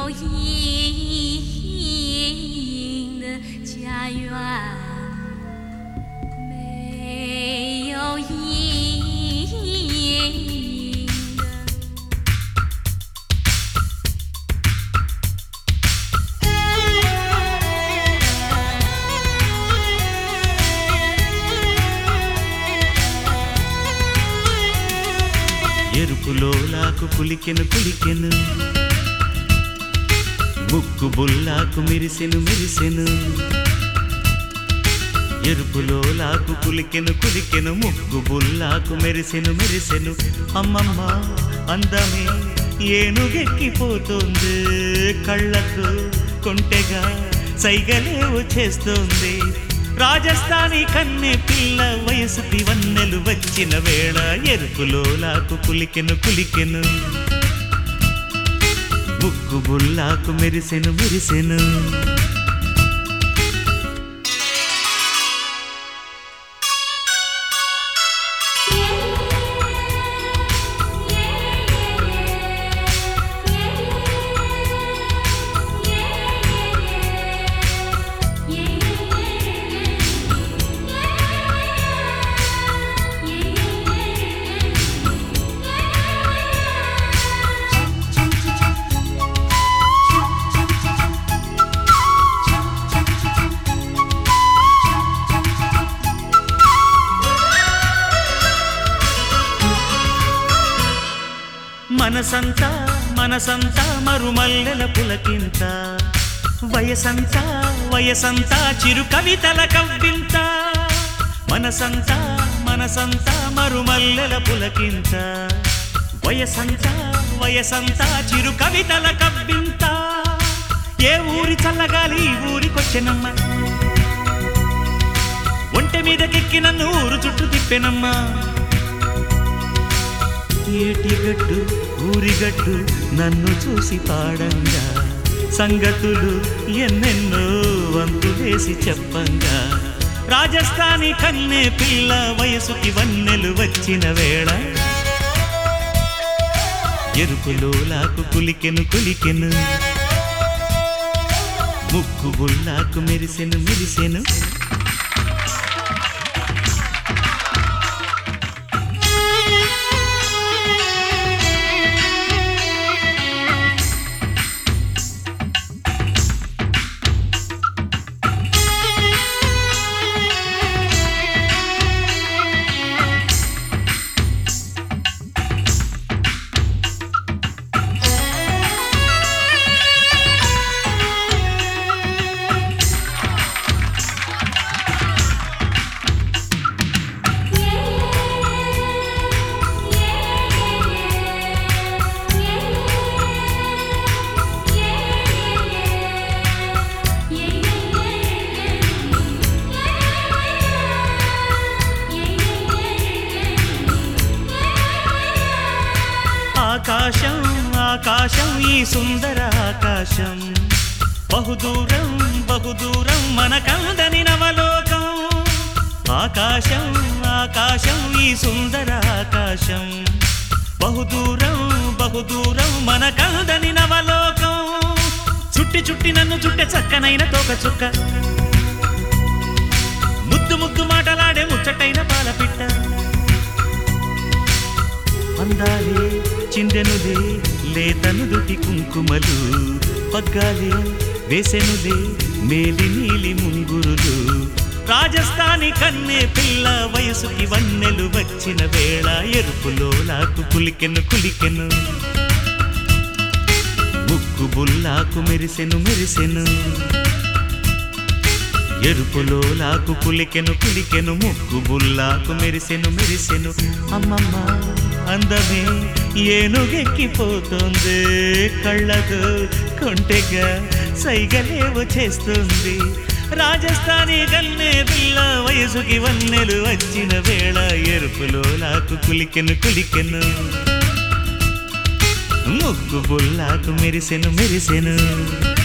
有阴影的家园，没有阴影的。 ఎరుపులో లాకు కులికెను కులికెను ముక్కు బుల్లాకు మెరిసెను మెరిసెను ఎరుపులో లాకు కులికెను కులికెను ముక్కు బుల్లాకు మెరిసెను మెరిసెను అమ్మమ్మ అందమే ఏనుగెక్కిపోతుంది కళ్ళకు కొంటెగా సైగలేవు చేస్తోంది రాజస్థానీ కన్నె పిల్ల వయసుకి వన్నెలు వచ్చిన వేళ ఎరుపులో లాకు కులికెను కులికెను ముక్కు బుల్లాకు మెరిసెను మెరిసెను మనసంతా మనసంతా మరుమల్లెల పులకింత వయసంతా వయసంతా చిరు కవితల కవ్వింత మనసంతా మనసంతా మరుమల్లెల పులకింత వయసంతా వయసంతా చిరు కవితల కవ్వింత ఏ ఊరి చల్లగాలి ఈ ఊరికొచ్చెనమ్మ ఒంటె మీదకెక్కి నన్ను ఊరు చుట్టూ తిప్పెనమ్మా ఏటిగట్టు ఊరిగట్టు నన్ను చూసి పాడంగా సంగతులు ఎన్నెన్నో వంతులేసి చెప్పంగా రాజస్థానీ కన్నె పిల్ల వయసుకి వన్నెలు వచ్చిన వేళ ఎరుపులో లాకు కులికెను కులికెను ముక్కు బుల్లాకు మెరిసెను మెరిసెను ఆకాశం ఆకాశం ఈ సుందర ఆకాశం బహుదూరం బహుదూరం మనకందని నవలోకం ఆకాశం ఆకాశం ఈ సుందర ఆకాశం బహుదూరం బహుదూరం మనకందని నవలోకం చుట్టి చుట్టి నన్ను చుట్టే చక్కనైన తోక చుక్క ముద్దు ముద్దు మాటలాడే ముచ్చటైన పాలపిట్ట అందాలే చిందెనులే లేతను దుటి కుంకుమలు పగ్గాలే వేసెనులే మేలి నీలి ముంగురులు రాజస్థానీ కన్నే పిల్ల వయసుకి వన్నెలు వచ్చిన వేళ ఎరుపులో లాకు కులికెను కులికెను ముక్కు బుల్లాకు మెరిసెను మెరిసెను ఎరుపులో లాకు కులికెను కులికెను ముక్కు బుల్లాకు మెరిసెను మెరిసెను అమ్మమ్మ అందమే ఏనుగెక్కిపోతుంది కళ్ళకు కొంటెగా సైగలేవు చేస్తుంది రాజస్థానీ గన్నే పిల్ల వయసుకి వన్నెలు వచ్చిన వేళ ఎరుపులో లాకు కులికెను కులికెను ముక్కు బుల్లాకు మెరిసెను మెరిసెను